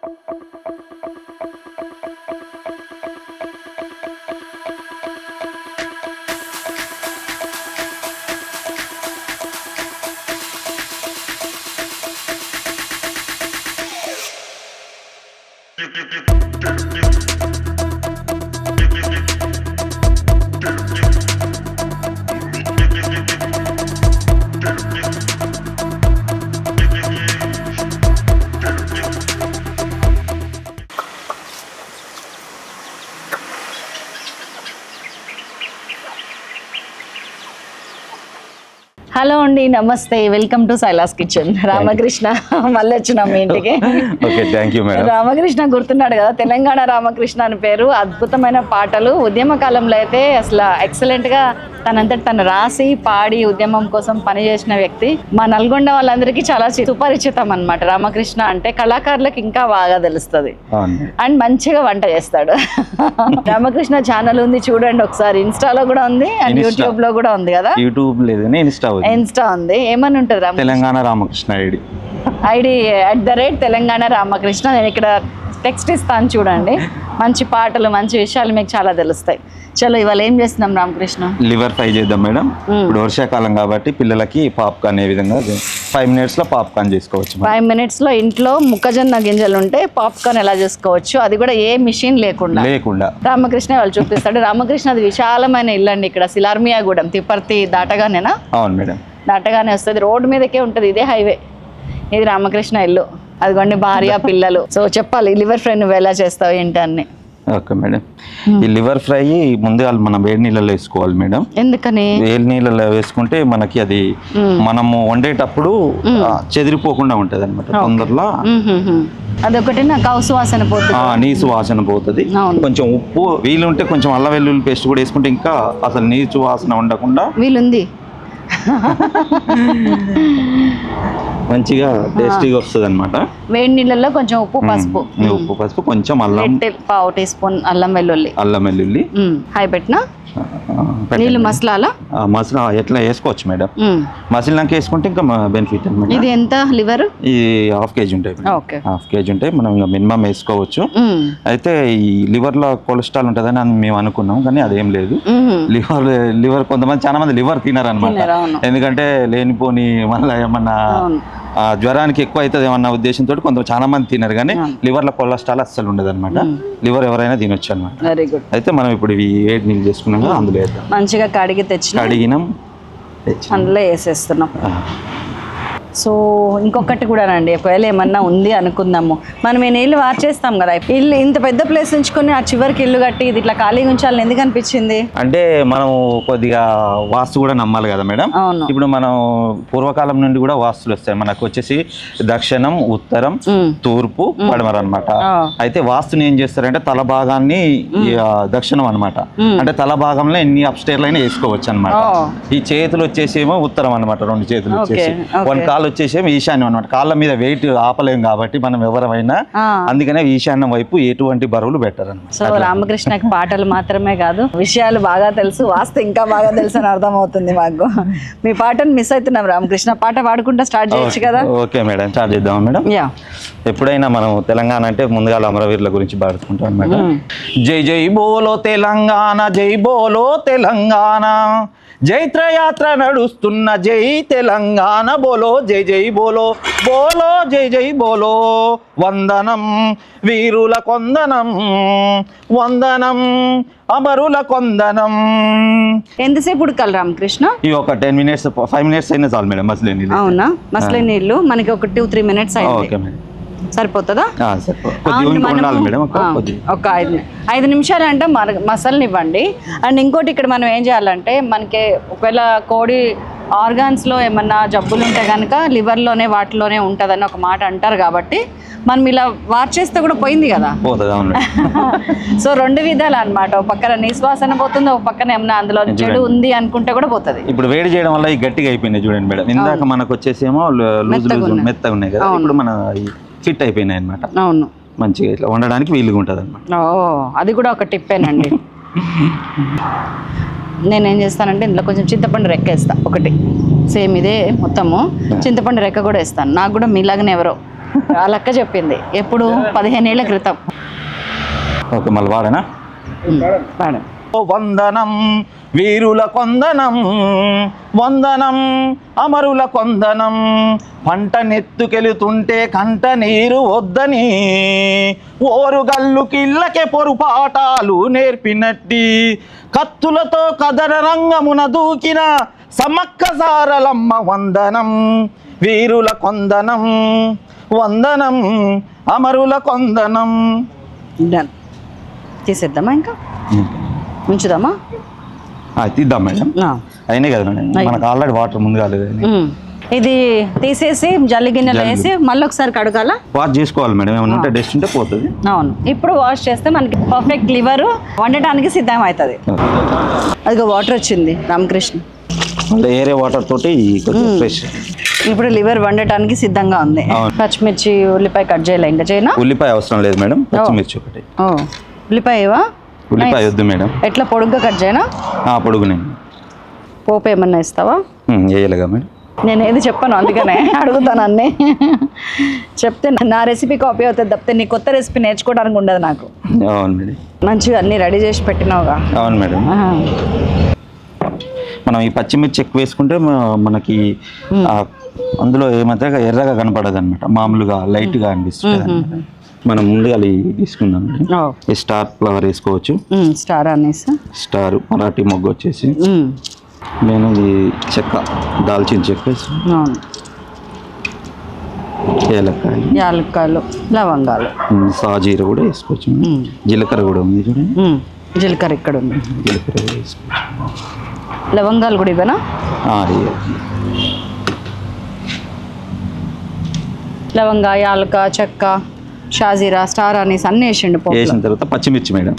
Hello అండి నమస్తే welcome to Sailu's kitchen Ramakrishna మళ్ళీ వచ్చినాం మీ ఇంటికి okay thank you madam Ramakrishna గుర్తున్నాడు కదా తెలంగాణ రామకృష్ణ అని పేరు అద్భుతమైన పాటలు ఉద్యమ కాలంలో అయితే అసలు ఎక్సలెంట్ గా తనంతటి తను రాసి పాడి ఉద్యమం కోసం పనిచేసిన వ్యక్తి మా నల్గొండ వాళ్ళందరికీ చాలా చి- సుపరిచితం అన్నమాట రామకృష్ణ అంటే కళాకారులకు ఇంకా బాగా తెలుస్తుంది అవును అండ్ మంచిగా వంట చేస్తాడు రామకృష్ణ ఛానల్ ఉంది చూడండి ఒకసారి ఇన్స్టాలో కూడా ఉంది అండ్ Insta. యూట్యూబ్ లో కూడా ఉంది కదా యూట్యూబ్ లేదు కానీ ఇన్స్టా ఉంది ఇన్స్టా ఉంది ఏమని ఉంటుంది Rama Telangana Ramakrishna ID ID at the rate Telangana Ramakrishna నేను ఇక్కడ టెక్స్ట్ ఇస్తాను చూడండి మంచి పాటలు మంచి విషయాలు మీకు చాలా తెలుస్తాయి చలో ఇవాళ ఏం చేస్తున్నాం రామకృష్ణ లివర్ ఫ్రై చేద్దాం మేడం ఇప్పుడు వర్షాకాలం కాబట్టి పిల్లలకి పాప్కార్న్ ఏ విధంగా ఫైవ్ మినిట్స్ లో పాప్కార్న్ చేసుకోవచ్చు మనం. ఫైవ్ మినిట్స్ లో ఇంట్లో మొక్కజొన్న గింజలు ఉంటే పాప్కార్న్ ఎలా చేసుకోవచ్చు అది కూడా ఏ మిషన్ లేకుండా లేకుండా రామకృష్ణ వాళ్ళు చూపిస్తాడు రామకృష్ణ అది విశాలమైన ఇల్లు అండి ఇక్కడ సిలార్మియాగూడెం తిప్పర్తి దాటగానేనా అవును మేడం దాటగానే వస్తుంది రోడ్డు మీదకే ఉంటుంది ఇదే హైవే ఇది రామకృష్ణ ఇల్లు అదిగోండి భార్య పిల్లలు సో చెప్పాలి లివర్ ఫ్రై నువ్వు ఎలా చేస్తావు ఏంటి అన్ని ఓకే మేడం ఈ లివర్ ఫ్రై ముందుగా మనం వేడి నీళ్ళలో వేసుకోవాలి మేడం ఎందుకని వేడి నీళ్ళలో వేసుకుంటే మనకి అది మనము వండేటప్పుడు ఆ, చెదిరిపోకుండా ఉంటది అనమాట తొందరలో మ్మ్హ్మ్. అదొకటి నాకు హౌస్ వాసన పోతుంది ఆ, నీసు వాసన పోతుంది అవును. కొంచెం ఉప్పు వీలుంటే కొంచెం అల్లం వెల్లుల్లి పేస్ట్ కూడా వేసుకుంటే ఇంకా అసలు నీచు వాసన ఉండకుండా వీలుంది మంచిగా టేస్టీగా వస్తుంది అనమాట వేడి నీళ్ళల్లో కొంచెం ఉప్పు పసుపు ఉప్పు పసుపు కొంచెం అల్లం రెడ్ పావు టీ స్పూన్ అల్లం వెల్లుల్లి అల్లం వెల్లుల్లి మ్మ్. హాయ్ పెట్టినా ఆ, పెట్టండి. నీళ్ళు మసలాలా ఆ, మసాలా ఎట్లా వేసుకోవచ్చు మేడం మ్మ్. మసాలాకి వేసుకుంటే ఇంకా బెనిఫిట్ అనమాట ఇది ఎంత లివర్ ఇది హాఫ్ కేజీ ఉంటాయి మేడం. ఓకే హాఫ్ కేజీ ఉంటాయి మనం ఇంకా మినిమం వేసుకోవచ్చు మ్మ్. అయితే ఈ లివర్లో కొలెస్ట్రాల్ ఉంటుందని అని మేము అనుకున్నాం కానీ అదేం లేదు మ్మ్. లివర్ లివర్ కొంతమంది చాలా మంది లివర్ తినరనమాట తినరు, అవును. ఎందుకంటే లేనిపోని మళ్ళీ ఏమన్నా అవును. ఆ, జ్వరానికి ఎక్కువ అవుతుంది ఏమన్న ఉద్దేశంతో కొంత చాలా మంది తినరు కానీ లివర్లో కొలెస్ట్రాల్ అస్సలు ఉండదు అనమాట లివర్ ఎవరైనా తినొచ్చు అనమాట వెరీ గుడ్ అయితే మనం ఇప్పుడు ఇవి వేడి నీళ్ళు చేసుకున్నాం కదా అందులో వేద్దాం మంచిగా కడిగి తెచ్చిన కడిగినాం తెచ్చినాం. అందులో వేసేస్తున్నాం ఆ, సో ఇంకొకటి కూడా అండి ఒకవేళ ఏమన్నా ఉంది అనుకుందాము మనం ఈ నీళ్ళు వార్చేస్తాం కదా ఇల్లు ఇంత పెద్ద ప్లేస్ ఉంచుకొని ఆ చివరికి ఇల్లు కట్టి ఇది ఇట్లా ఖాళీగా ఉంచాలని ఎందుకు అనిపించింది అంటే మనం కొద్దిగా వాస్తు కూడా నమ్మాలి కదా మేడం అవును ఇప్పుడు మనం పూర్వకాలం నుండి కూడా వాస్తులు వస్తాయి మనకు వచ్చేసి దక్షిణం ఉత్తరం మ్మ్. తూర్పు పడమర అనమాట ఆ. అయితే వాస్తుని ఏం చేస్తారంటే తల భాగాన్ని ఈ, ఆ, దక్షిణం అనమాట అంటే తల భాగంలో ఎన్ని అప్స్టేర్లు అయినా వేసుకోవచ్చు అనమాట ఓ. ఈ చేతులు వచ్చేసేమో ఉత్తరం అనమాట రెండు చేతులు ఓకే, వచ్చేసి ఓకే. వన్ కాలు వచ్చేసేమో ఈశాన్యం అనమాట కాళ్ళ మీద వెయిట్ ఆపలేం కాబట్టి మనం ఎవరైనా ఆ. అందుకనే ఈశాన్యం వైపు ఎటువంటి బరువులు పెట్టారు అనమాట సో రామకృష్ణకి పాటలు మాత్రమే కాదు విషయాలు బాగా తెలుసు వాస్తు ఇంకా బాగా తెలుసు అని అర్థమవుతుంది మాకు మీ పాటను మిస్ అవుతున్నాం రామకృష్ణ పాట పాడుకుంటా స్టార్ట్ చేయొచ్చు కదా ఓకే మేడం స్టార్ట్ చేద్దాం మేడం యా ఎప్పుడైనా మనం తెలంగాణ అంటే ముందుగా అమరవీరుల గురించి పాడుకుంటాం అనమాట జై జై బోలో తెలంగాణ జై బోలో తెలంగాణ జైత్రయాత్ర నడుస్తున్న జై తెలంగాణ బోలో జై జై బోలో బోలో జై జై బోలో వందనం వీరుల కొందనం వందనం అమరుల కొందనం ఎంతసేపు ఉడకాలి రామకృష్ణ ఈ ఒక టెన్ మినిట్స్ ఫైవ్ మినిట్స్ అయినా చాలు మేడం మసలేని అవునా మసలే నీళ్ళు మనకి ఒక టూ త్రీ మినిట్స్ అయింది ఓకే మేడం సరిపోతుందా ఆ, సరే కొద్దిగా అవును, ఇంకా ఉండాలి మనము- మేడం ఒక ఆ, కొద్దిగా ఒక ఐదు ని- ఐదు నిమిషాలు అంటే మర మసలనివ్వండి అండ్ ఇంకోటి ఇక్కడ మనం ఏం చేయాలంటే మనకి ఒకవేళ కోడి ఆర్గాన్స్లో ఏమన్నా జబ్బులు ఉంటే కనుక లివర్లోనే వాటిలోనే ఉంటుందని ఒక మాట అంటారు కాబట్టి మనం ఇలా వార్చేస్తే కూడా పోయింది కదా పోతుంది అవును మేడం సో రెండు విధాలు అనమాట ఒక పక్కన నిశ్వాసన పోతుంది ఒక పక్కన ఏమన్నా అందులో చెడు ఉంది అనుకుంటే కూడా పోతుంది ఇప్పుడు వేడి చేయడం వల్ల ఈ గట్టిగా అయిపోయినాయి చూడండి మేడం ఇందాక మనకు వచ్చేసేమో లూజ్ లూజ్ మెత్తగా ఉన్నాయి కదా ఇప్పుడు మన ఫిట్ అయిపోయినాయి అనమాట అవును మంచిగా ఇట్లా వండడానికి వీలుగా ఉంటుంది అనమాట ఓ అది కూడా ఒక టిప్పేనండి నేనేం చేస్తానంటే ఇందులో కొంచెం చింతపండు రెక్క వేస్తా ఒకటి సేమ్ ఇదే మొత్తము చింతపండు రెక్క కూడా వేస్తాను నాకు కూడా మీలాగనే ఎవరో ఆ లెక్క చెప్పింది ఎప్పుడు పదిహేను ఏళ్ల క్రితం ఓకే మళ్ళీ వాడనా ఉమ్, పాడు వందనం వీరుల కొందనం వందనం అమరుల కొందనం పంట నెత్తుకెళుతుంటే కంట నీరు వద్దని ఓరుగల్లు కిళ్ళకే పొరుపాటాలు నేర్పినట్టి కత్తులతో కదర రంగమున దూకిన సమ్మక్క సారలమ్మ వందనం వీరుల కొందనం వందనం అమరుల కొందనం డన్ తీసేద్దామా ఇంకా ఉంచుదామా ఆ, తీద్దాం మేడం ఆ. అయినాయి కదా మేడం అయినాయి. మనకు ఆల్రెడీ వాటర్ ముందు కాలేదు ఉమ్. ఇది తీసేసి జల్లి గిన్నెలో వేసి మళ్ళీ ఒకసారి కడగాల వాష్ చేసుకోవాలి మేడం ఏమైనా ఉంటే డస్ట్ ఉంటే పోతుంది అవును ఇప్పుడు వాష్ చేస్తే మనకి పర్ఫెక్ట్ లివర్ వండటానికి సిద్ధం అవుతుంది అదిగో వాటర్ వచ్చింది రామకృష్ణ మళ్ళీ ఏరే వాటర్ తోటి కొంచెం ఫ్రెష్ ఇప్పుడు లివర్ వండటానికి సిద్ధంగా ఉంది అవును. పచ్చిమిర్చి ఉల్లిపాయ కట్ చేయాలి ఇంకా చేయనా ఉల్లిపాయ అవసరం లేదు మేడం పచ్చిమిర్చి ఒకటి ఓ ఉల్లిపాయవా ఉల్లిపాయ వద్దు మేడం ఎట్లా పొడుగ్గా కట్ చేయనా ఆ, పొడుగు నేను పోపు ఏమన్నా ఇస్తావా వేయలేగా మేడం నేను ఏది చెప్పాను అందుకనే అడుగుతాను అన్నీ చెప్తే నా రెసిపీ కాపీ అవుతుంది తప్పితే నీ కొత్త రెసిపీ నేర్చుకోవడానికి ఉండదు నాకు అవును మేడం మంచిగా అన్నీ రెడీ చేసి పెట్టినావుగా అవును మేడం ఆహా. మనం ఈ పచ్చిమిర్చి ఎక్కువ వేసుకుంటే మ- మనకి ఆ, అందులో ఏమైతే ఎర్రగా కనపడదు అనమాట మామూలుగా లైట్గా అనిపిస్తుంది అన్నమాట. మనం ముందుగా ఇవి తీసుకుందాం మేడం ఓ ఈ స్టార్ ఫ్లవర్ వేసుకోవచ్చు ఉమ్, స్టార్ అనేసి స్టార్ మరాఠీ మొగ్గు వచ్చేసి ఉమ్, నేను ఈ చెక్క దాల్చిన చెక్క వేసి అవును ఏలక్కాయ యాలక్కాయలు లవంగాలు ఉమ్, సాజీర కూడా వేసుకోవచ్చు మేడం. ఉమ్, జీలకర్ర కూడా ఉంది చూడండి ఉమ్, జీలకర్ర ఇక్కడ ఉంది జీలకర్ర కూడా వేసుకోవచ్చు లవంగాలు కూడా ఇవ్వనా ఆ, ఇయ్యాలి. లవంగా యాలక చెక్క షాజీరా స్టార్ అనేసి అన్నీ వేసిండు పోపులో. వేసిన తర్వాత పచ్చిమిర్చి మేడం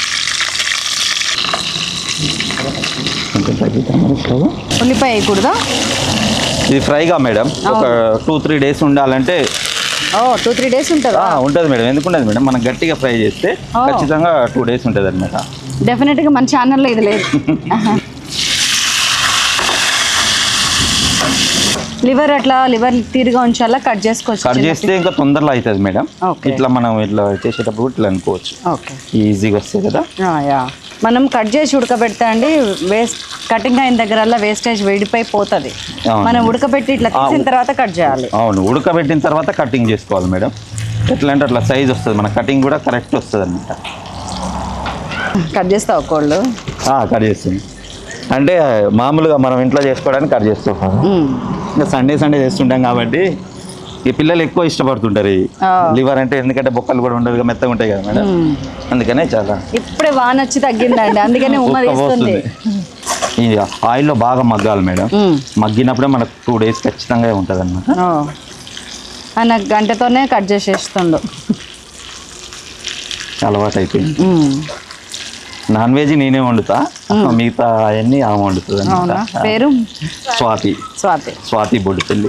కొంచెం తగ్గిద్దాం మరి స్టవ్. ఉల్లిపాయ వేయకూడదా ఇది ఫ్రైగా మేడం ఒక టూ త్రీ డేస్ ఉండాలంటే ఓ టూ త్రీ డేస్ ఉంటుందా ఆ, ఉంటుంది మేడం ఎందుకు ఉండదు మేడం మనం గట్టిగా ఫ్రై చేస్తే ఓ. ఖచ్చితంగా టూ డేస్ ఉంటుంది అనమాట డెఫినెట్గా మన ఛానల్లో ఇది లేదు లివర్ అట్లా లివర్ తీరుగా ఉంచాలా కట్ చేసుకోవచ్చు కట్ చేస్తే ఇంకా తొందరలో అవుతుంది మేడం Okay. ఇట్లా మనం ఇట్లా చేసేటప్పుడు ఇట్లా అనుకోవచ్చు ఓకే ఈజీగా వస్తాయి కదా యా మనం కట్ చేసి ఉడకబెడతా అండి వేస్ట్ కటింగ్ అయిన దగ్గరల్లా వేస్టేజ్ వేడిపోయి పోతుంది అవును. మనం ఉడకబెట్టి ఇట్లా తీసిన తర్వాత కట్ చేయాలి అవును ఉడకబెట్టిన తర్వాత కటింగ్ చేసుకోవాలి మేడం ఎట్లా అంటే అట్లా సైజ్ వస్తుంది మన కటింగ్ కూడా కరెక్ట్ వస్తుంది అనమాట కట్ చేస్తా ఒకళ్ళు కట్ చేస్తుంది అంటే మామూలుగా మనం ఇంట్లో చేసుకోవడానికి కట్ చేస్తాం మ్మ్. ఇంకా సండే సండే చేస్తుంటాం కాబట్టి ఈ పిల్లలు ఎక్కువ ఇష్టపడుతుంటారు ఈ ఆ. లివర్ అంటే ఎందుకంటే బొక్కలు కూడా ఉండదు మెత్తగా ఉంటాయి కదా మేడం మ్మ్. అందుకనే చాలా ఇప్పుడే వాన వచ్చి తగ్గిందండి అందుకనే ఉమ్మ ఉక్క తీస్తుంది పోస్తుంది. ఈ ఆయిల్లో బాగా మగ్గాలి మేడం మ్మ్. మగ్గినప్పుడే మనకు టూ డేస్ ఖచ్చితంగా ఉంటుంది అనమాట ఓ. ఆయన గంటతోనే కట్ చేసేస్తుండు అలవాటు అయిపోయింది మ్మ్. నాన్ వెజ్ నేనే వండుతా మిగతా అవన్నీ ఆమె వండుతుంది అవునా అనమాట పేరు స్వాతి స్వాతి స్వాతి బొడ్డు పెళ్ళి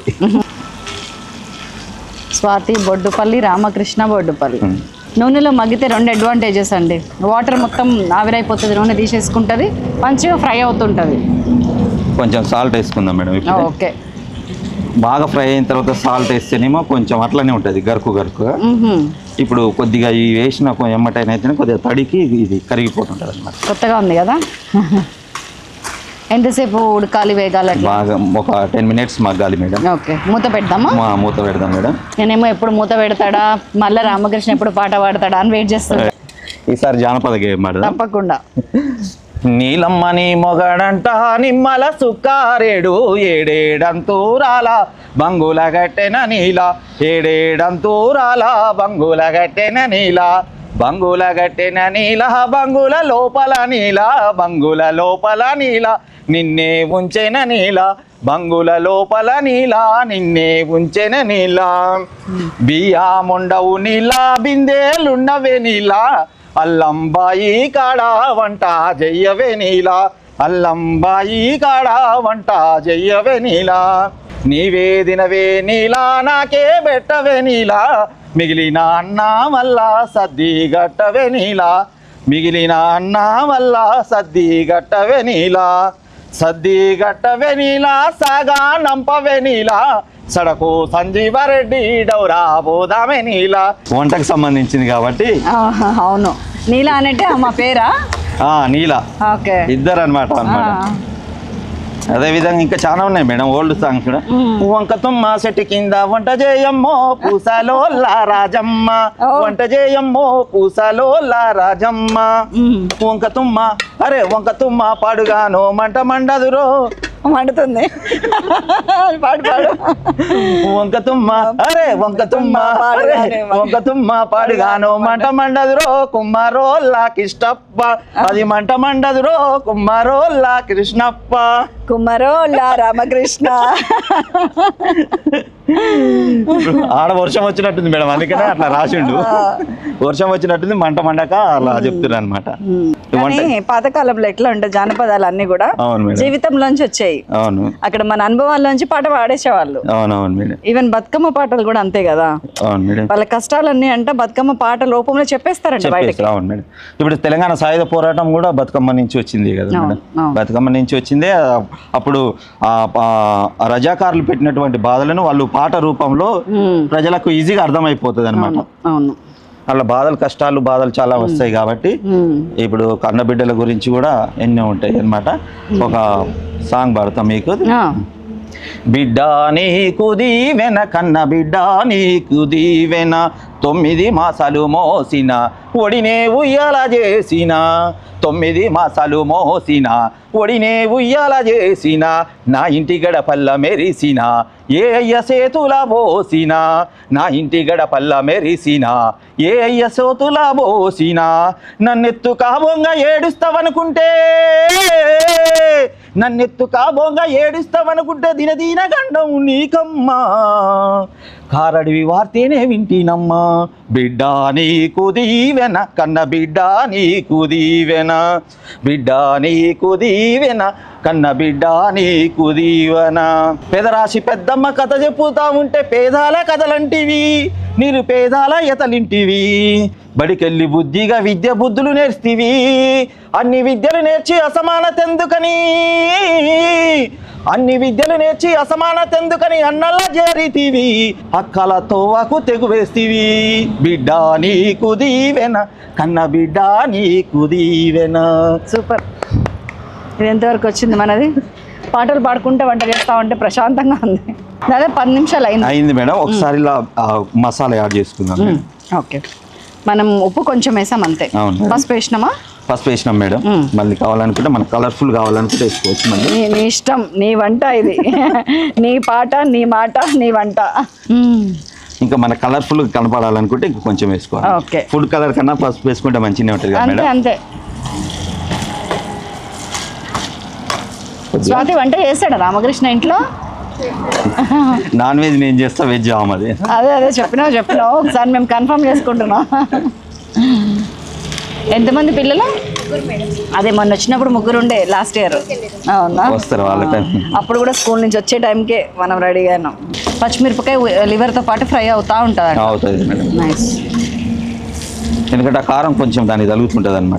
స్వాతి బొడ్డుపల్లి రామకృష్ణ బొడ్డుపల్లి మ్మ్. నూనెలో మగ్గితే రెండు అడ్వాంటేజెస్ అండి వాటర్ మొత్తం ఆవిరైపోతుంది నూనె తీసేసుకుంటుంది మంచిగా ఫ్రై అవుతుంటుంది కొంచెం సాల్ట్ వేసుకుందాం మేడం ఇప్పుడు ఓకే బాగా ఫ్రై అయిన తర్వాత సాల్ట్ వేస్తేనేమో కొంచెం అట్లనే ఉంటుంది గరుకు గరుకు మ్మ్హ్మ్. ఇప్పుడు కొద్దిగా ఈ వేసిన కొంచెం ఎమ్మటైన అయితే కొద్దిగా తడికి ఇది కరిగిపోతుంటుంది అనమాట కొత్తగా ఉంది కదా ఎంతసేపు ఉడకాలి వేగాలి అట్లా బాగా ఒక టెన్ మినిట్స్ మగ్గాలి మేడం ఓకే మూత పెడదామా మా మూత పెడదాం మేడం నేనేమో ఎప్పుడు మూత పెడతాడా మళ్ళీ రామకృష్ణ ఎప్పుడు పాట పాడతాడా అని వెయిట్ చేస్తాను ఈసారి జానపద గేమ్ ఆడదాం తప్పకుండా నీలమ్మని మొగడంట నిమ్మల సుక్కారేడు ఏడేడంతూరాల బంగుల గట్టెన నీల ఏడేడంతూరాల బంగుల గట్టెన నీల బంగుల గట్టెన నీల బంగుల లోపల నీల బంగుల లోపల నీల నిన్నే ఉంచెన నీల బంగుల లోపల నీల నిన్నే ఉంచెన నీల బియ్యముండవు నీల బిందేలుండవే నీల అల్లంబాయి కాడ వంట జయ్యవే నీలా అల్లంబాయి కాడ వంట జయ్యవే నీలా నీవే దినవే నీలా నాకే పెట్టవే నీలా మిగిలిన అన్న వల్ల సద్ది గట్టవే నీలా మిగిలిన అన్న వల్ల సద్ది గట్టవే నీలా సద్ది గట్టవే నీలా సాగా నంపవే నీలా సడకు సంజీవారెడ్డి డౌరా పోదామే నీల వంటకు సంబంధించింది కాబట్టి ఆహా, అవును నీలా అనంటే మా పేరా ఆ నీల ఓకే ఇద్దరు అనమాట అనమాట అదే విధంగా ఇంకా చాలా ఉన్నాయి మేడం ఓల్డ్ సాంగ్స్ కూడా వంక తుమ్మ చెట్టు కింద వంట చేయమ్మో పూసలో రాజమ్మ ఓ. వంట చేయమ్మో పూసలో రాజమ్మ వంక తుమ్మ అరే వంక తుమ్మ పాడుగాను మంట మండదురో మండుతుంది పాడు పాడు వంక తుమ్మ అరే వంక తుమ్మ అరే వంక తుమ్మ పాడుగాను మంట మండదురో కుమ్మారోల్లా కృష్ణప్ప అది మంట మండదురో కుమ్మారోల్లా కృష్ణప్ప కుమ్మరోళ్ళ రామకృష్ణ ఆడ వర్షం వచ్చినట్టుంది మేడం అందుకనే అట్లా రాసిండు వర్షం వచ్చినట్టుంది మంట మండక అలా చెప్తున్నారు అనమాట కానీ పాతకాలంలో ఎట్లా ఉంటాయి జానపదాలు అన్ని కూడా అవును మేడం జీవితంలోంచి వచ్చాయి అవును అక్కడ మన అనుభవాల్లోంచి పాట పాడేసేవాళ్ళు అవును అవును మేడం ఈవెన్ బతుకమ్మ పాటలు కూడా అంతే కదా అవును మేడం వాళ్ళ కష్టాలన్నీ అంట బతుకమ్మ పాట రూపంలో చెప్పేస్తారంట బయటకి చెప్పేసి అవును మేడం ఇప్పుడు తెలంగాణ సాయుధ పోరాటం కూడా బతుకమ్మ నుంచి వచ్చింది కదా అవును, మేడం అవును. బతుకమ్మ నుంచి వచ్చిందే ఆ- అప్పుడు ఆ ఆ రజాకారులు పెట్టినటువంటి బాధలను వాళ్ళు పాట రూపంలో ఉమ్, ప్రజలకు ఈజీగా అర్థమైపోతుంది అనమాట అవును వాళ్ళ బాధలు కష్టాలు బాధలు చాలా వస్తాయి కాబట్టి ఉమ్, ఇప్పుడు కన్నబిడ్డల గురించి కూడా ఎన్నో ఉంటాయి అన్నమాట ఒక సాంగ్ పాడతాం మీకు ఆ, బిడ్డ నీకు దీవెన కన్న బిడ్డ నీకు దీవెన తొమ్మిది మాసాలు మోసిన ఒడినే ఉయ్యాల చేసిన తొమ్మిది మాసాలు మోసిన ఒడినే ఉయ్యాల చేసిన నా ఇంటి గడపల్ల మెరిసిన ఏ అయ్య సేతుల పోసిన నా ఇంటి గడపల్ల మెరిసిన ఏ అయ్య సోతుల పోసిన నన్నెత్తు కాబోంగ ఏడుస్తావనుకుంటే నన్నెత్తు కాబోంగ ఏడుస్తావనుకుంటే దినదీన గండం నీకమ్మా కారడివి వార్తేనే వింటినమ్మా బిడ్డ నీకు దీవెన కన్న బిడ్డ నీకు దీవెన బిడ్డ నీకు దీవెన కన్న బిడ్డ నీకు దీవెన పెదరాశి పెద్దమ్మ కథ చెప్పుతా ఉంటే పేదాల కథలంటివి మీరు పేదాల ఎతలింటివి బడికెళ్ళి బుద్ధిగా విద్య బుద్ధులు నేర్స్తివి అన్ని విద్యలు నేర్చి అసమానత ఎందుకని అన్ని విద్యలు నేర్చి అసమానత ఎందుకని అన్నల్లా చేరితివి అక్కల తోవకు తెగు వేస్తివి బిడ్డ నీకు దీవెన కన్న బిడ్డ నీకు దీవెన సూపర్ ఇది ఎంతవరకు వచ్చింది మనది పాటలు పాడుకుంటే వంట చేస్తా ఉంటే ప్రశాంతంగా ఉంది దాదాపు పది నిమిషాలు అయింది అయింది మేడం ఒకసారి ఇలా ఆ, మసాలా యాడ్ చేసుకుందాం మేడం. ఓకే మనం ఉప్పు కొంచెం వేసాం అంతే అవును. పసుపు వేసినామా పసుపు వేసినాం మేడం మ్మ్. మళ్ళీ కావాలనుకుంటే మనకు కలర్ఫుల్ కావాలనుకుంటే వేసుకోవచ్చు మళ్ళీ నీ నీ ఇష్టం నీ వంట ఇది నీ పాట నీ మాట నీ వంట మ్మ్. ఇంకా మన కలర్ఫుల్ కనపడాలనుకుంటే ఇంకా కొంచెం వేసుకోవాలి ఓకే. ఫుడ్ కలర్ కన్నా పసుపు వేసుకుంటే మంచిగా ఉంటుంది కదా అంతే మేడం అంతే స్వాతి వంట చేస్తాడా రామకృష్ణ ఇంట్లో నాన్ వెజ్ నేను చేస్తా వెజ్ అది అదే అదే చెప్పినావు చెప్పినావు ఒకసారి మేము కన్ఫర్మ్ చేసుకుంటున్నాం ఎంతమంది పిల్లలు అదే మొన్న వచ్చినప్పుడు ముగ్గురు ఉండే లాస్ట్ ఇయర్ అవునా వస్తారు వాళ్ళ టైం అప్పుడు కూడా స్కూల్ నుంచి వచ్చే టైంకే మనం రెడీగా ఉన్నాం పచ్చిమిరపకాయ లివర్తో పాటు ఫ్రై అవుతా ఉంటుంది అవుతుంది మేడం నైస్ ఎందుకంటే ఆ కారం కొంచెం దానికి తగులుతుంటుంది అనమాట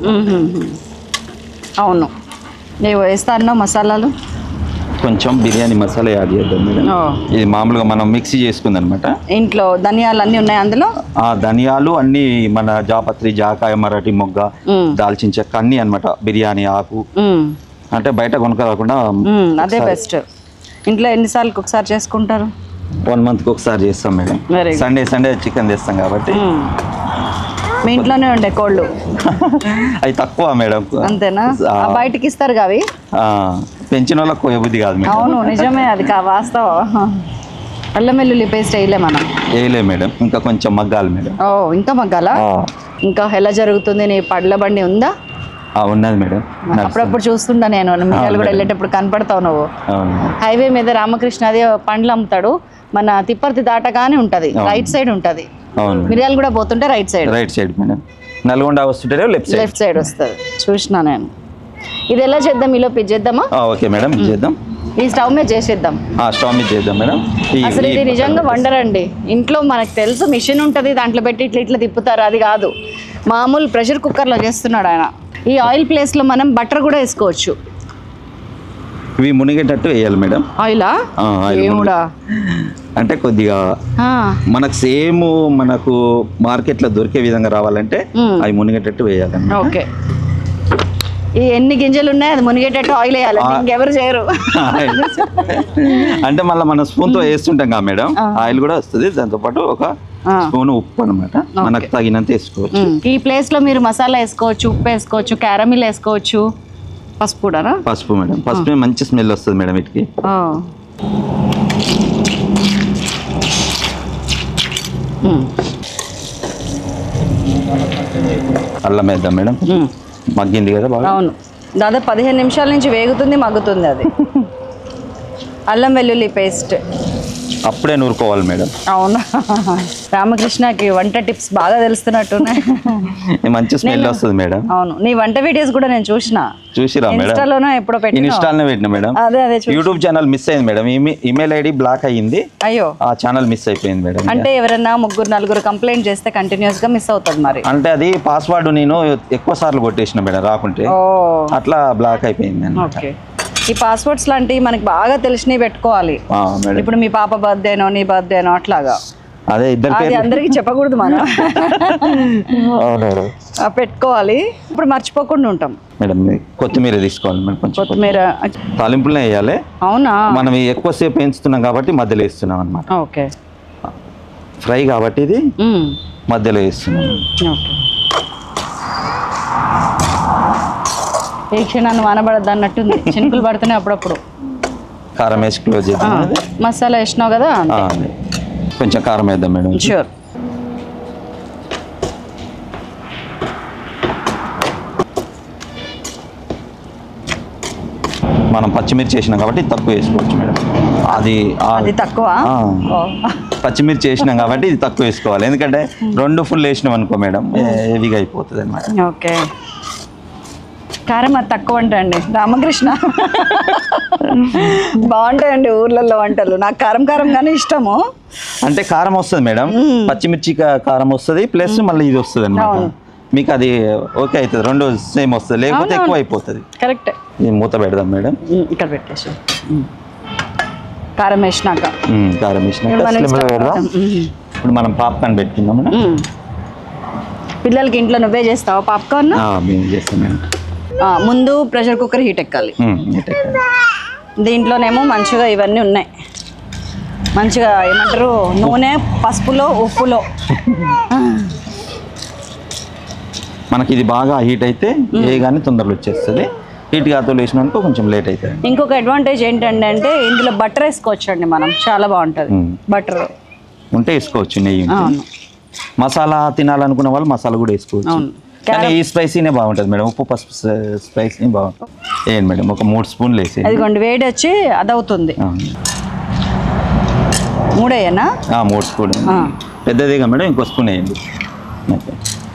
అవును నీవు వేస్తా అన్నావు మసాలాలు కొంచెం బిర్యానీ మసాలా యాడ్ చేద్దాం మేడం ఓ. ఇది మామూలుగా మనం మిక్సీ చేసుకుంది అనమాట ఇంట్లో ధనియాలు అన్నీ ఉన్నాయి అందులో ఆ ధనియాలు అన్ని మన జాపత్రి జాకాయ మరాఠీ మొగ్గ మ్మ్. దాల్చిన చెక్క అన్ని అనమాట బిర్యానీ ఆకు మ్మ్. అంటే బయట కొనుక్క కాకుండా మ్మ్. అదే బెస్ట్ ఇంట్లో ఎన్నిసార్లు ఒకసారి చేసుకుంటారు వన్ మంత్కి ఒకసారి చేస్తాం madam Very good. Sunday Sunday chicken తెస్తాం కాబట్టి మ్మ్. మీ ఇంట్లోనే ఉండే కోళ్ళు అవి తక్కువ మేడం అంతేనా ఆ, ఆ బయటికి ఇస్తారు అవి ఆ, పెంచిన వాళ్ళకి కోయబుద్ధి కాదు మేడం అవును నిజమే అది కా వాస్తవం అల్లం వెల్లుల్లి పేస్ట్ వేయలే మనం వేయలే మేడం ఇంకా కొంచెం మగ్గాలి మేడం ఓ ఇంకా మగ్గాల ఆ, ఇంకా ఎలా జరుగుతుంది నీ పడ్ల బండి ఉందా ఆ, ఉన్నది మేడం నడుస్తుంది. అప్పుడప్పుడు చూస్తుంటా నేను మిగతాలు కూడా వెళ్ళేటప్పుడు కనపడతావు నువ్వు అవును హైవే మీద రామకృష్ణ అది పండ్లు అమ్ముతాడు మన తిప్పర్తి దాటగానే ఉంటది అవును. రైట్ సైడ్ ఉంటది అవును మేడం. మిరియాలు కూడా పోతుంటే right side right side madam Nalgonda వస్తుంటే లెఫ్ట్ సైడ్ లెఫ్ట్ సైడ్ వస్తుంది చూసిన నేను ఇది ఎలా చేద్దాం ఈలో పిచ్చి చేద్దామా ఓకే మేడం ఇది చేద్దాం ఈ స్టవ్ మీద చేసేద్దాం ఆ, స్టవ్ మీద చేద్దాం మేడం ఈ- అసలు ఇది ఈ- నిజంగా వండర్ అండి ఇంట్లో మనకు తెలుసు మిషన్ ఉంటుంది దాంట్లో పెట్టి ఇట్లా ఇట్లా తిప్పుతారు అది కాదు మామూలు ప్రెషర్ కుక్కర్లో చేస్తున్నాడు ఆయన ఈ ఆయిల్ ప్లేస్లో మనం బటర్ కూడా వేసుకోవచ్చు ఇవి మునిగేటట్టు వేయాలి మేడం ఆయిలా ఆ, ఆయిల్ ఏముడా అంటే కొద్దిగా ఆ, మనకు సేమ్ మనకు మార్కెట్లో దొరికే విధంగా రావాలంటే మ్మ్. అవి మునిగేటట్టు వేయాలి ఓకే ఈ ఎన్ని గింజలు ఉన్నాయి అది మునిగేటట్టు ఆయిల్ వేయాలి ఆ. ఇంకెవరు చేయరు అంటే మళ్ళీ మనం స్పూన్ తో వేస్తుంటాం కదా మేడం ఆయిల్ కూడా వస్తుంది దాంతో పాటు ఒక ఆ. స్పూన్ ఉప్పు అనమాట మనకు తగినంత వేసుకోవచ్చు ఉమ్. ఈ ప్లేస్ లో మీరు మసాలా వేసుకోవచ్చు ఉప్పు వేసుకోవచ్చు క్యారమిల్ వేసుకోవచ్చు పసుపు కూడానా పసుపు మేడం పసుపు మంచి స్మెల్ వస్తుంది మేడం వీటికి ఆ. ఉమ్. అల్లం వేద్దాం మేడం ఉమ్. మగ్గింది కదా బాగా అవును దాదాపు పదిహేను నిమిషాల నుంచి వేగుతుంది మగ్గుతుంది అది అల్లం వెల్లుల్లి పేస్ట్ అప్పుడే నూరుకోవాలి మేడం అవునా రామకృష్ణకి వంట టిప్స్ బాగా తెలుస్తున్నట్టున్నాయి ఇది మంచి స్మెల్ వస్తుంది మేడం అవును నీ వంట వీడియోస్ కూడా నేను చూసిన చూసిరా మేడం ఇన్స్టాలోనో ఎప్పుడో పెట్టిన ఇన్స్టాల్నే పెట్టిన మేడం అదే అదే చూ యూట్యూబ్ ఛానల్ మిస్ అయింది మేడం ఈమె- ఈమెయిల్ ఐడి బ్లాక్ అయ్యింది అయ్యో ఆ ఛానల్ మిస్ అయిపోయింది మేడం అంటే ఎవరైనా ముగ్గురు నలుగురు కంప్లైంట్ చేస్తే కంటిన్యూస్ గా మిస్ అవుతుంది మరి అంటే అది పాస్వర్డ్ నేను ఎక్కువ సార్లు కొట్టేసిన మేడం రాకుంటే ఓ అట్లా బ్లాక్ అయిపోయింది అన్నమాట. ఓకే ఈ పాస్వర్డ్స్ లాంటివి మనకి బాగా తెలిసినవి పెట్టుకోవాలి ఆ, మేడం ఇప్పుడు మీ పాప బర్త్డేనో నీ బర్త్డేనో అట్లాగా అదే ఇద్దరు అది పేర్లు అందరికీ చెప్పకూడదు మనం అవును ఆ, పెట్టుకోవాలి ఇప్పుడు మర్చిపోకుండా ఉంటాం మేడం ఇది కొత్తిమీర తీసుకోవాలి మేడం కొంచెం కొత్తిమీర తాలింపులనే వేయాలి అవునా మనం ఈ ఎక్కువసేపు పెంచుతున్నాం కాబట్టి మధ్యలో వేస్తున్నాం అనమాట ఓకే ఫ్రై కాబట్టి ఇది మ్మ్. మధ్యలో వేస్తున్నాం ఓకే ఏ క్షణాన్ని వానబడద్దు అన్నట్టుంది చినుకులు పడుతున్నాయి అప్పుడప్పుడు కారం వేసి క్లోజ్ ఆ, చేద్దాం అది. మసాలా వేసినావు కదా ఆ, అదే. కొంచెం కారం వేద్దాం మేడం షూర్ మనం పచ్చిమిర్చి వేసినాం కాబట్టి తక్కువ వేసుకోవచ్చు మేడం అది ఆ- అది తక్కువ ఆ. ఓ. పచ్చిమిర్చి వేసినాం కాబట్టి ఇది తక్కువ వేసుకోవాలి ఎందుకంటే రెండు ఫుల్ వేసినాం అనుకో మేడం హెవీగా అయిపోతుంది అనమాట ఓకే కారం అది తక్కువ అంట అండి రామకృష్ణ బాగుంటాయండి ఊర్లలో వంటలు నాకు కారం కారంగానే ఇష్టము అంటే కారం వస్తుంది మేడం పచ్చిమిర్చి కా- కారం వస్తుంది ప్లస్ మళ్ళీ ఇది వస్తుంది అనమాట అవును. మీకు అది ఓకే అవుతుంది రెండు సేమ్ వస్తుంది లేకపోతే అవునవును. ఎక్కువ అయిపోతుంది కరెక్ట్ ఇది మూత పెడదాం మేడం ఇక్కడ పెట్టేసి మ్మ్. కారం వేసినాక ఉమ్, కారం వేసినాక ఇప్పుడు మనం slim లో ఇష్టం- పెడదాం మ్మ్. ఇప్పుడు మనం పాప్కార్న్ పెట్టుకుందాం మేడం మ్మ్. పిల్లలకి ఇంట్లో నువ్వే చేస్తావా పాప్కార్న్ ఆ, మేము చేస్తాం మేడం ముందు ప్రెషర్ కుక్కర్ హీట్ ఎక్కాలి ఉమ్, నీట్ ఎక్కాలి. దీంట్లోనేమో మంచిగా ఇవన్నీ ఉన్నాయి మంచిగా ఏమంటారు నూనె పసుపులో ఉప్పులో మనకి ఇది బాగా హీట్ అయితే ఏ కానీ తొందరలో వచ్చేస్తుంది హీట్ కాతో వేసినాక కొంచెం లేట్ అవుతుంది ఇంకొక అడ్వాంటేజ్ ఏంటంటే అంటే ఇందులో బటర్ వేసుకోవచ్చు అండి మనం చాలా బాగుంటుంది మ్మ్. బటర్ ఉంటే వేసుకోవచ్చు నెయ్యి ఉంటే. అవును మసాలా తినాలనుకున్న వాళ్ళు మసాలా కూడా వేసుకోవచ్చు అవును కానీ ఈ స్పైసీనే బాగుంటుంది మేడం ఉప్పు పసుపు స్పైసీ బాగుంటుంది ఏంటి మేడం ఒక మూడు స్పూన్లు వేసి అదిగోండి వేడి వచ్చి అదవుతుంది మూడేయనా మూడు స్పూన్ ఆ. పెద్దదిగా మేడం ఇంకో స్పూన్ వేయండి ఓకే.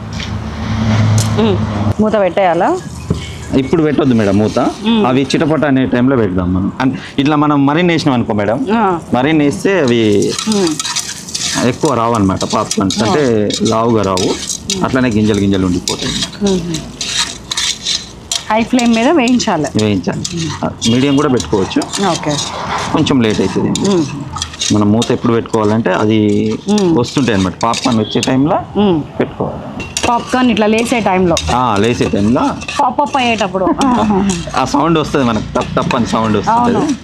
మూత పెట్టేయాలా ఇప్పుడు పెట్టొద్దు మేడం మూత అవి చిటపట అనే టైంలో పెడదాం మనం అంటే ఇట్లా మనం మరిన్ వేసినాం అనుకో మేడం ఆ. మరిన్ వేస్తే అవి మ్మ్. ఎక్కువ రావు అనమాట పాప్కార్న్స్ అంటే లావుగా రావు అట్లనే గింజలు గింజలు ఉండిపోతాయి హై ఫ్లేమ్ మీద వేయించాలి వేయించాలి మీడియం కూడా పెట్టుకోవచ్చు ఓకే కొంచెం లేట్ అవుతుంది మ్మ్. మనం మూత ఎప్పుడు పెట్టుకోవాలంటే అది వస్తుంటాయి అనమాట పాప్కార్న్ వచ్చే టైంలో మ్మ్. పెట్టుకోవాలి పాప్కార్న్ ఇట్లా లేసే టైంలో ఆ, లేసే టైంలో పాపప్ అయ్యేటప్పుడు ఆ సౌండ్ వస్తుంది మనకు తప్ప తప్పని సౌండ్ అవును వస్తుంది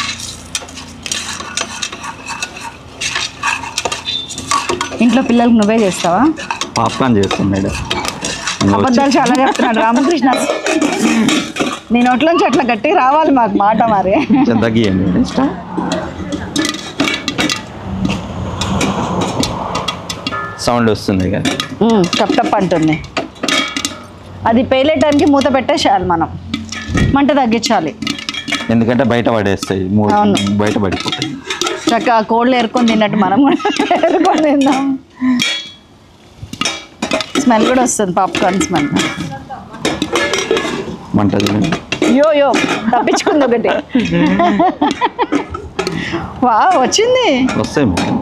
ఇంట్లో పిల్లలకు నువ్వే చేస్తావా పాప్కార్న్ చేస్తాం మేడం ఇంకా వచ్చి- అబద్ధాలు చాలా చెప్తున్నాడు రామకృష్ణ నీ నోట్లోంచి అట్లా గట్టి రావాలి మాకు మాట మరి కొంచెం తగ్గియండి మేడం ఇష్టం సౌండ్ వస్తుంది కదా ఉమ్, టప్ టప్ అంటుంది అది పేలే టైంకి మూత పెట్టేసేయాలి మనం మంట తగ్గించాలి ఎందుకంటే బయట పడేస్తాయి మూ- అవును. బయట పడిపోతాయి చక్కగా కోళ్ళు ఏరుకొని తిన్నట్టు మనం కూడా ఏరుకొని తిందాం స్మెల్ కూడా వస్తుంది పాప్కార్న్ స్మెల్ మంట చూడండి. యో యో తప్పించుకుంది ఒకటి వా వచ్చింది వస్తాయి మేడం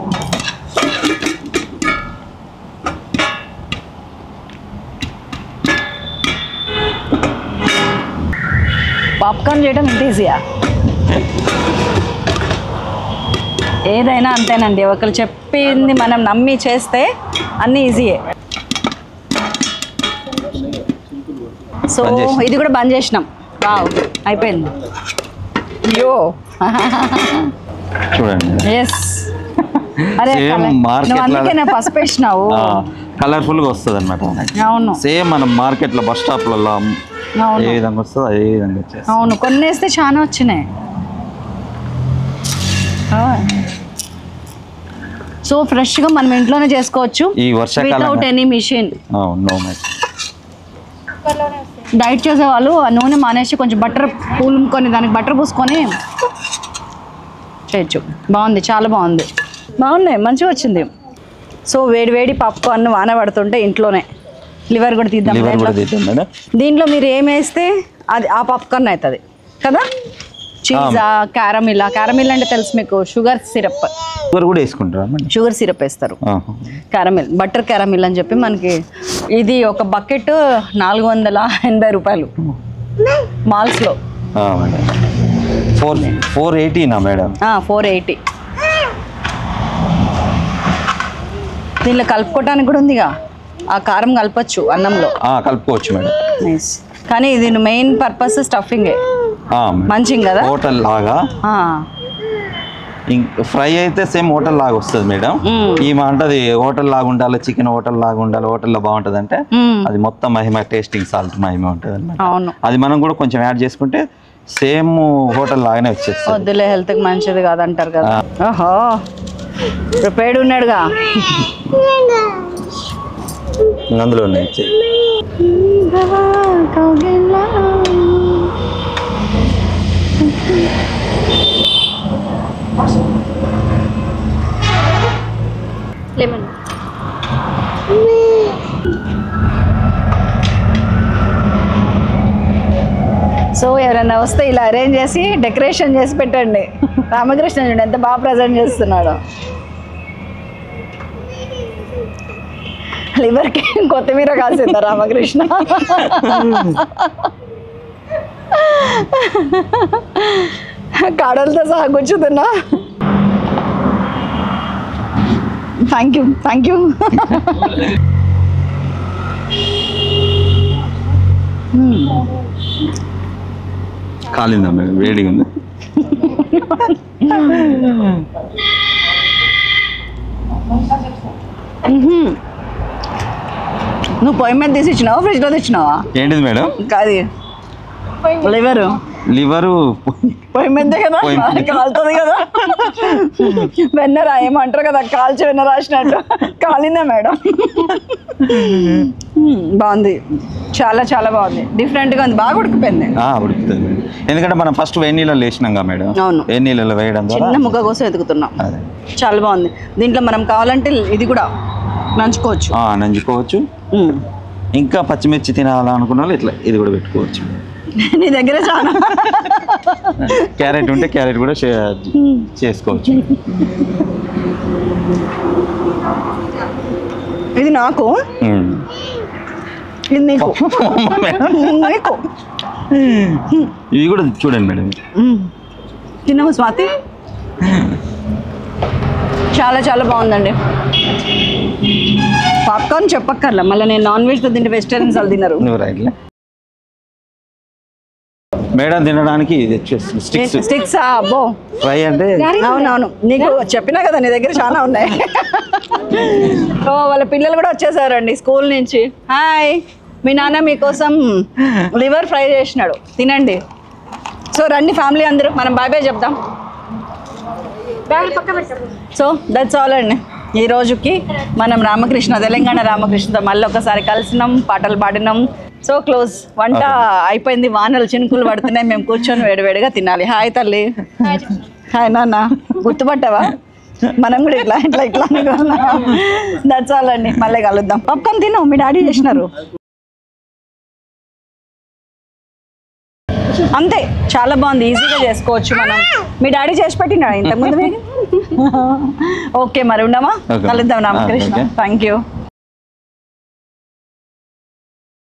పాప్కార్న్ చేయడం ఇంత ఈజీయా ఏదైనా అంతేనండి ఒకరు చెప్పింది మనం నమ్మి చేస్తే అన్నీ ఈజీయే సో బంద్ చేసినాం. ఇది కూడా బంద్ చేసినాం వావ్ అయిపోయింది అయ్యో చూడండి ఎస్ అరే Same colour. market నువ్వు అందుకే లాగా. నా పసుపు వేసినావు కలర్ఫుల్గా వస్తుంది అనమాట అవును సేమ్ మనం మార్కెట్లో బస్ స్టాప్లలో అవును ఏ విధంగా వస్తుందో అదే విధంగా వచ్చేస్తుంది అవును కొన్ని వేస్తే చాలా వచ్చినాయి సో ఫ్రెష్గా మనం ఇంట్లోనే చేసుకోవచ్చు ఈ వర్షాకాలం without any machine no match diet చేసే వాళ్ళు ఆ నూనె మానేసి కొంచెం బటర్ పూలుకొని దానికి బటర్ పూసుకొని చేయొచ్చు బాగుంది చాలా బాగుంది బాగున్నాయి మంచిగా వచ్చింది సో వేడి వేడి పాప్కార్న్ వాన పడుతుంటే ఇంట్లోనే లివర్ కూడా తీద్దాం లివర్ కూడా దీంట్లో. తీద్దాం మేడం దీంట్లో మీరు ఏం వేస్తే అది ఆ పాప్కార్న్ అవుతుంది కదా చీజా క్యారమిల్ క్యారమిల్ అంటే తెలుసు మీకు షుగర్ సిరప్ లివర్ కూడా వేసుకుంటారా మేడం షుగర్ సిరప్ వేస్తారు ఆహా. క్యారమిల్ బటర్ క్యారమిల్ అని చెప్పి మనకి ఇది ఒక బకెట్ నాలుగు వందల ఎనభై రూపాయలు మాల్స్లో ఆ, మేడం ఫోర్ ఫోర్ ఎయిటీనా మేడం ఫోర్ ఎయిటీ దీనిలో కలుపుకోవటానికి కూడా ఉందిగా ఆ కారం కలపచ్చు అన్నంలో ఆ, కలుపుకోవచ్చు మేడం నైస్ కానీ ఇది మెయిన్ పర్పస్ స్టఫింగే ఆ, మేడం. మంచిగా కదా హోటల్ లాగా ఆ, ఇంక ఫ్రై అయితే సేమ్ హోటల్ లాగా వస్తుంది మేడం మ్మ్. ఈమె అంటది హోటల్ లాగా ఉండాలి చికెన్ హోటల్ లాగా ఉండాలి హోటల్లో బాగుంటుంది అంటే మ్మ్. అది మొత్తం మహిమ టేస్టింగ్ సాల్ట్ మహిమ ఉంటుంది అనమాట అవును అది మనం కూడా కొంచెం యాడ్ చేసుకుంటే సేమ్ హోటల్ లాగానే వచ్చేస్తుంది వద్దులే హెల్త్కి మంచిది కాదంటారు కదా ఓహో ప్రిపేర్డ్ ఉన్నాడుగా అందులో ఉన్నాయి ఇచ్చేయి. లెమన్ సో ఎవరైనా వస్తే ఇలా అరేంజ్ చేసి డెకరేషన్ చేసి పెట్టండి రామకృష్ణ చూడండి ఎంత బాగా ప్రజెంట్ చేస్తున్నాడు లివర్కి కొత్తిమీర కాసిందా రామకృష్ణ కాడలతో సహా కూర్చుతున్నా థ్యాంక్ యూ థ్యాంక్ యూ కాలిందా మేడం వేడిగా ఉంది నువ్వు పొయ్యి మీద తీసి ఇచ్చినావా ఫ్రిడ్జ్లో తెచ్చినావా ఏంటిది మేడం కాదు లివరు లివరు పొయ్యి మీదే కదా పొయ్యి మీద. కాలుతుంది కదా వెన్నరా ఏమంటారు కదా కాల్చి వెన్న రాసినట్టు కాలిందా మేడం మ్మ్, బాగుంది చాలా చాలా బాగుంది డిఫరెంట్గా ఉంది బాగా ఉడికిపోయింది ఉడుకుతుంది మేడం ఎందుకంటే మనం ఫస్ట్ వేడి నీళ్ళలో వేసినాం కదా మేడం అవును. వేడి నీళ్ళలో వేయడం ద్వారా చిన్న ముక్క కోసం ఎదుగుతున్నాం అదే చాలా బాగుంది దీంట్లో మనం కావాలంటే ఇది కూడా నంచుకోవచ్చు ఆ, నంచుకోవచ్చు మ్మ్. ఇంకా పచ్చిమిర్చి తినాలనుకున్న వాళ్ళు ఇట్లా ఇది కూడా పెట్టుకోవచ్చు నీ దగ్గర చాలా క్యారెట్ ఉంటే క్యారెట్ కూడా చే- చేసుకోవచ్చు ఇది నాకు మ్మ్. ఇది నీకు నీకు ఇవి కూడా చూడండి మేడం మ్మ్. తిన్నాము స్వాతి చాలా చాలా బాగుందండి పాప్కార్న్ చెప్పక్కర్లా మళ్ళీ నేను నాన్ వెజ్తో తింటే వెజిటేరియన్స్ వాళ్ళు తినరు నువ్వు రైట్లే మేడం తినడానికి ఇది వచ్చేసి స్టిక్స్ స్టిక్స్ అబ్బో ఫ్రై అంటే అవునవును నీకు చెప్పినా కదా నీ దగ్గర చాలా ఉన్నాయి ఓ వాళ్ళ పిల్లలు కూడా వచ్చేసారండి స్కూల్ నుంచి హాయ్ మీ నాన్న మీకోసం లివర్ ఫ్రై చేసినాడు తినండి సో రండి ఫ్యామిలీ అందరూ మనం బాయ్ బాయ్ చెప్దాం బ్యాగ్ పక్క పెట్టాము సో దట్స్ ఆల్ అండి ఈ రోజుకి మనం రామకృష్ణ తెలంగాణ రామకృష్ణతో మళ్ళీ ఒకసారి కలిసినాం పాటలు పాడినాం సో క్లోజ్ వంట అయిపోయింది వానలు చినుకులు పడుతున్నాయి మేము కూర్చొని వేడివేడిగా తినాలి హాయ్ తల్లి హాయ్ నాన్న గుర్తుపట్టావా మనం కూడా ఇట్లా ఇట్లా ఇట్లా దట్స్ ఆల్ అండి మళ్ళీ కలుద్దాం పప్పుకొని తిను మీ డాడీ చేసినారు అంతే చాలా బాగుంది ఈజీగా చేసుకోవచ్చు మనం మీ డాడీ చేసి పెట్టినాడు ఇంతకుముందు మీకు ఓకే మరి ఉండమా Okay. కలుద్దాం Ramakrishna Ah, okay. Thank you